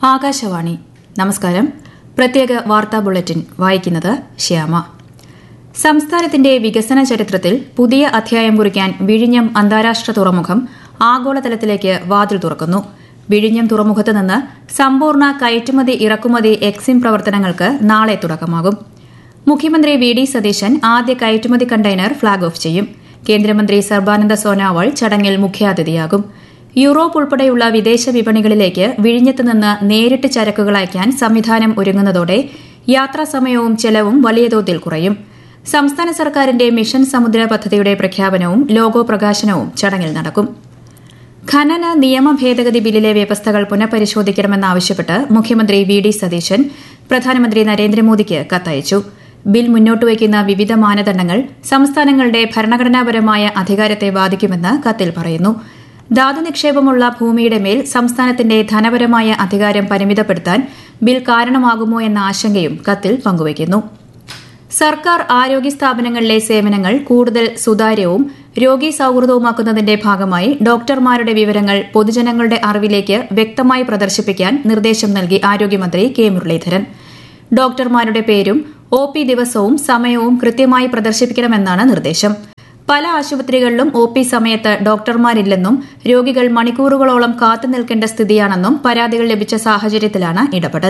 ആകാശവാണി നമസ്കാരം പ്രത്യേക വാർത്താ ബുള്ളറ്റിൻ വായിക്കുന്നത് ശ്യാമ സംസ്ഥാനത്തിന്റെ വികസന ചരിത്രത്തിൽ പുതിയ അധ്യായം കുറിക്കാൻ വിഴിഞ്ഞം അന്താരാഷ്ട്ര തുറമുഖം ആഗോളതലത്തിലേക്ക് വാതിൽ തുറക്കുന്നു വിഴിഞ്ഞം തുറമുഖത്ത് നിന്ന് സമ്പൂർണ്ണ കയറ്റുമതി ഇറക്കുമതി എക്സിം പ്രവർത്തനങ്ങൾക്ക് നാളെ തുടക്കമാകും മുഖ്യമന്ത്രി വി ഡി സതീശൻ ആദ്യ കയറ്റുമതി കണ്ടെയ്നർ ഫ്ളാഗ് ഓഫ് ചെയ്യും കേന്ദ്രമന്ത്രി സർബാനന്ദ സോനോവാൾ ചടങ്ങിൽ മുഖ്യാതിഥിയാകും യൂറോപ്പ് ഉൾപ്പെടെയുള്ള വിദേശ വിപണികളിലേക്ക് വിഴിഞ്ഞത്ത് നിന്ന് നേരിട്ട് ചരക്കുകൾ അയക്കാൻ സംവിധാനം ഒരുങ്ങുന്നതോടെ യാത്രാസമയവും ചെലവും വലിയ തോതിൽ കുറയും സംസ്ഥാന സർക്കാരിന്റെ മിഷൻ സമുദ്ര പദ്ധതിയുടെ പ്രഖ്യാപനവും ലോഗോ പ്രകാശനവും ചടങ്ങിൽ നടക്കും ഖനന നിയമ ഭേദഗതി ബില്ലിലെ വ്യവസ്ഥകൾ പുനഃപരിശോധിക്കണമെന്നാവശ്യപ്പെട്ട് മുഖ്യമന്ത്രി വി ഡി സതീശൻ പ്രധാനമന്ത്രി നരേന്ദ്രമോദിക്ക് കത്തയച്ചു ബിൽ മുന്നോട്ടുവയ്ക്കുന്ന വിവിധ മാനദണ്ഡങ്ങൾ സംസ്ഥാനങ്ങളുടെ ഭരണഘടനാപരമായ അധികാരത്തെ ബാധിക്കുമെന്ന് കത്തിൽ പറയുന്നു ധാതു നിക്ഷേപമുള്ള ഭൂമിയുടെ മേൽ സംസ്ഥാനത്തിന്റെ ധനപരമായ അധികാരം പരിമിതപ്പെടുത്താൻ ബിൽ കാരണമാകുമോ എന്ന ആശങ്കയും കത്തിൽ പങ്കുവയ്ക്കുന്നു സർക്കാർ ആരോഗ്യ സ്ഥാപനങ്ങളിലെ സേവനങ്ങൾ കൂടുതൽ സുതാര്യവും രോഗി സൌഹൃദവുമാക്കുന്നതിന്റെ ഭാഗമായി ഡോക്ടർമാരുടെ വിവരങ്ങൾ പൊതുജനങ്ങളുടെ അറിവിലേക്ക് വ്യക്തമായി പ്രദർശിപ്പിക്കാൻ നിർദ്ദേശം നൽകി ആരോഗ്യമന്ത്രി കെ മുരളീധരൻ ഡോക്ടർമാരുടെ പേരും ഒ പി ദിവസവും സമയവും കൃത്യമായി പ്രദർശിപ്പിക്കണമെന്നാണ് നിർദ്ദേശം പല ആശുപത്രികളിലും ഒ പി സമയത്ത് ഡോക്ടർമാരില്ലെന്നും രോഗികൾ മണിക്കൂറുകളോളം കാത്തുനിൽക്കേണ്ട സ്ഥിതിയാണെന്നും പരാതികൾ ലഭിച്ച സാഹചര്യത്തിലാണ് ഇടപെടൽ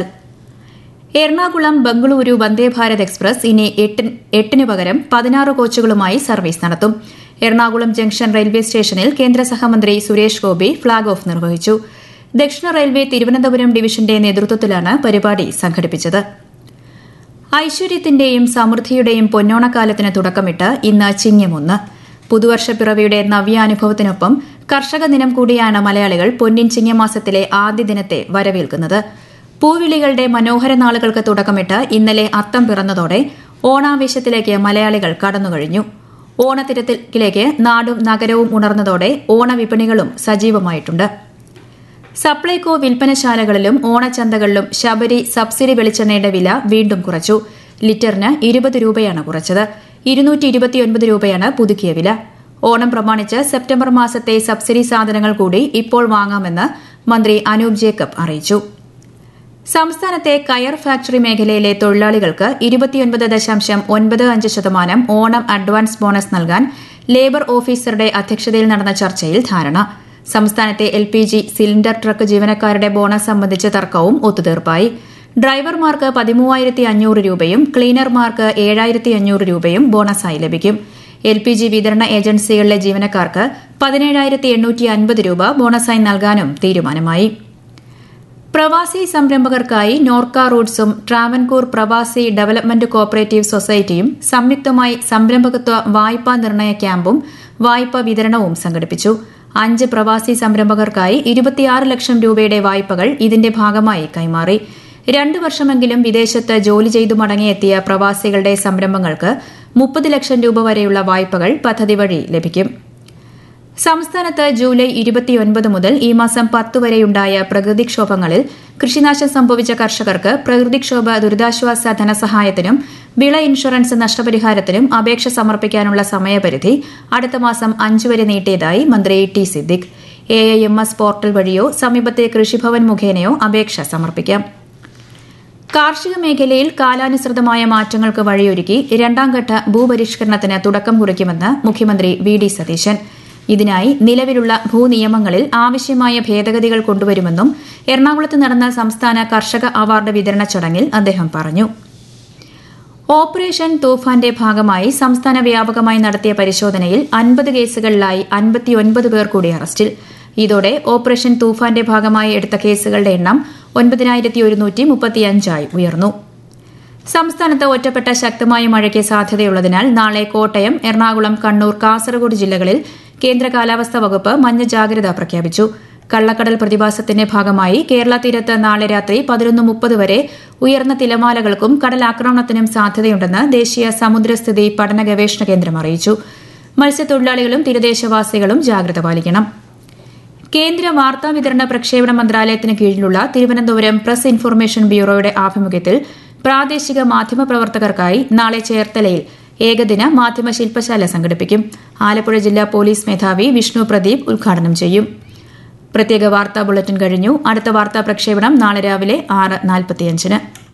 എറണാകുളം ബംഗളൂരു വന്ദേഭാരത് എക്സ്പ്രസ് ഇനി എട്ടിന് പകരം പതിനാറ് കോച്ചുകളുമായി സർവീസ് നടത്തും എറണാകുളം ജംഗ്ഷൻ റെയിൽവേ സ്റ്റേഷനിൽ കേന്ദ്ര സഹമന്ത്രി സുരേഷ് ഗോപി ഫ്ളാഗ് ഓഫ് നിർവഹിച്ചു ദക്ഷിണ റെയിൽവേ തിരുവനന്തപുരം ഡിവിഷന്റെ നേതൃത്വത്തിലാണ് പരിപാടി സംഘടിപ്പിച്ചത് ഐശ്വര്യത്തിന്റെയും സമൃദ്ധിയുടെയും പൊന്നോണക്കാലത്തിന് തുടക്കമിട്ട് ഇന്ന് ചിങ്ങമൊന്ന് പുതുവർഷ പിറവിയുടെ നവ്യാനുഭവത്തിനൊപ്പം കർഷക ദിനം കൂടിയാണ് മലയാളികൾ പൊന്നിൻ ചിങ്ങമാസത്തിലെ ആദ്യ ദിനത്തെ വരവേൽക്കുന്നത് പൂവിളികളുടെ മനോഹര നാളുകൾക്ക് തുടക്കമിട്ട് ഇന്നലെ അത്തം പിറന്നതോടെ ഓണാവേശത്തിലേക്ക് മലയാളികൾ കടന്നുകഴിഞ്ഞു ഓണത്തിരക്കിലേക്ക് നാടും നഗരവും ഉണർന്നതോടെ ഓണവിപണികളും സജീവമായിട്ടുണ്ട് സപ്ലൈകോ വിൽപ്പനശാലകളിലും ഓണച്ചന്തകളിലും ശബരി സബ്സിഡി വെളിച്ചെണ്ണയുടെ വില വീണ്ടും കുറച്ചു ലിറ്ററിന് ഇരുപത് രൂപയാണ് കുറച്ചത് ഇരുന്നൂറ്റി ഇരുപത്തിയൊൻപത് രൂപയാണ് പുതുക്കിയ വില ഓണം പ്രമാണിച്ച് സെപ്റ്റംബർ മാസത്തെ സബ്സിഡി സാധനങ്ങൾ കൂടി ഇപ്പോൾ വാങ്ങാമെന്ന് മന്ത്രി അനൂപ് ജേക്കബ് അറിയിച്ചു സംസ്ഥാനത്തെ കയർ ഫാക്ടറി മേഖലയിലെ തൊഴിലാളികൾക്ക് ഇരുപത്തിയൊൻപത് ദശാംശം ഒൻപത് അഞ്ച് ശതമാനം ഓണം അഡ്വാൻസ് ബോണസ് നൽകാൻ ലേബർ ഓഫീസറുടെ അധ്യക്ഷതയിൽ നടന്ന ചർച്ചയിൽ ധാരണ സംസ്ഥാനത്തെ L P G cylinder truck ജീവനക്കാരുടെ ബോണസ് സംബന്ധിച്ച തർക്കവും ഒത്തുതീർപ്പായി ഡ്രൈവർമാർക്ക് പതിമൂവായിരത്തി അഞ്ഞൂറ് രൂപയും ക്ലീനർമാർക്ക് ഏഴായിരത്തി അഞ്ഞൂറ് രൂപയും ബോണസായി ലഭിക്കും എൽ പി ജി വിതരണ ഏജൻസികളിലെ ജീവനക്കാർക്ക് പതിനേഴായിരത്തി എണ്ണൂറ്റി അൻപത് രൂപ ബോണസായി നൽകാനും തീരുമാനമായി പ്രവാസി സംരംഭകർക്കായി നോർക്ക റൂട്ട്സും ട്രാവൻകൂർ പ്രവാസി ഡെവലപ്മെന്റ് കോപ്പറേറ്റീവ് സൊസൈറ്റിയും സംയുക്തമായി സംരംഭകത്വ വായ്പാ നിർണയ ക്യാമ്പും വായ്പാ വിതരണവും സംഘടിപ്പിച്ചു അഞ്ച് പ്രവാസി സംരംഭകർക്കായി ഇരുപത്തിയാറ് ലക്ഷം രൂപയുടെ വായ്പകൾ ഇതിന്റെ ഭാഗമായി കൈമാറി രണ്ടു വർഷമെങ്കിലും വിദേശത്ത് ജോലി ചെയ്തു മടങ്ങിയെത്തിയ പ്രവാസികളുടെ സംരംഭങ്ങൾക്ക് മുപ്പത് ലക്ഷം രൂപ വരെയുള്ള വായ്പകൾ പദ്ധതി വഴി ലഭിക്കും സംസ്ഥാനത്ത് ജൂലൈ ഇരുപത്തിയൊൻപത് മുതൽ ഈ മാസം പത്ത് വരെയുണ്ടായ പ്രകൃതിക്ഷോഭങ്ങളിൽ കൃഷിനാശം സംഭവിച്ച കർഷകർക്ക് പ്രകൃതിക്ഷോഭ ദുരിതാശ്വാസ ധനസഹായത്തിനും വിള ഇൻഷുറൻസ് നഷ്ടപരിഹാരത്തിനും അപേക്ഷ സമർപ്പിക്കാനുള്ള സമയപരിധി അടുത്ത മാസം അഞ്ച് വരെ നീട്ടിയതായി മന്ത്രി T Siddique A I M S portal വഴിയോ സമീപത്തെ കൃഷിഭവൻ മുഖേനയോ അപേക്ഷ സമർപ്പിക്കാം കാർഷിക മേഖലയിൽ കാലാനുസൃതമായ മാറ്റങ്ങൾക്ക് വഴിയൊരുക്കി രണ്ടാംഘട്ട ഭൂപരിഷ്കരണത്തിന് തുടക്കം കുറിക്കുമെന്ന് മുഖ്യമന്ത്രി വി ഡി സതീശൻ ഇതിനായി നിലവിലുള്ള ഭൂനിയമങ്ങളിൽ ആവശ്യമായ ഭേദഗതികൾ കൊണ്ടുവരുമെന്നും എറണാകുളത്ത് നടന്ന സംസ്ഥാന കർഷക അവാർഡ് വിതരണ ചടങ്ങിൽ അദ്ദേഹം പറഞ്ഞു ഓപ്പറേഷൻ തൂഫാന്റെ ഭാഗമായി സംസ്ഥാന വ്യാപകമായി നടത്തിയ പരിശോധനയിൽ അൻപത് കേസുകളിലായി അൻപത്തിയൊൻപത് പേർ കൂടി അറസ്റ്റിൽ ഇതോടെ ഓപ്പറേഷൻ തൂഫാന്റെ ഭാഗമായി എടുത്ത കേസുകളുടെ എണ്ണം ഒൻപതിനായിരത്തി ഒരുന്നൂറ്റി മുപ്പത്തിയഞ്ചായി ഉയർന്നു സംസ്ഥാനത്ത് ഒറ്റപ്പെട്ട ശക്തമായ മഴയ്ക്ക് സാധ്യതയുള്ളതിനാൽ നാളെ കോട്ടയം എറണാകുളം കണ്ണൂർ കാസർഗോഡ് ജില്ലകളിൽ കേന്ദ്ര കാലാവസ്ഥാ വകുപ്പ് മഞ്ഞ ജാഗ്രത പ്രഖ്യാപിച്ചു കള്ളക്കടൽ പ്രതിഭാസത്തിന്റെ ഭാഗമായി കേരള തീരത്ത് നാളെ രാത്രി പതിനൊന്ന് മുപ്പത് വരെ ഉയർന്ന തിലമാലകൾക്കും കടലാക്രമണത്തിനും സാധ്യതയുണ്ടെന്ന് ദേശീയ സമുദ്രസ്ഥിതി പഠന ഗവേഷണ കേന്ദ്രം അറിയിച്ചു മത്സ്യത്തൊഴിലാളികളും തീരദേശവാസികളും ജാഗ്രത പാലിക്കണം കേന്ദ്ര വാർത്താ വിതരണ പ്രക്ഷേപണ മന്ത്രാലയത്തിന് കീഴിലുള്ള തിരുവനന്തപുരം പ്രസ് ഇൻഫർമേഷൻ ബ്യൂറോയുടെ ആഭിമുഖ്യത്തിൽ പ്രാദേശിക മാധ്യമ പ്രവർത്തകർക്കായി നാളെ ചേർത്തലയിൽ ഏകദിന മാധ്യമ ശില്പശാല സംഘടിപ്പിക്കും ആലപ്പുഴ ജില്ലാ പോലീസ് മേധാവി വിഷ്ണു പ്രദീപ് ഉദ്ഘാടനം ചെയ്യും പ്രത്യേക വാർത്താ ബുള്ളറ്റിൻ കഴിഞ്ഞു അടുത്ത വാർത്താ പ്രക്ഷേപണം നാളെ രാവിലെ ആറ് നാൽപ്പത്തിയഞ്ചിന്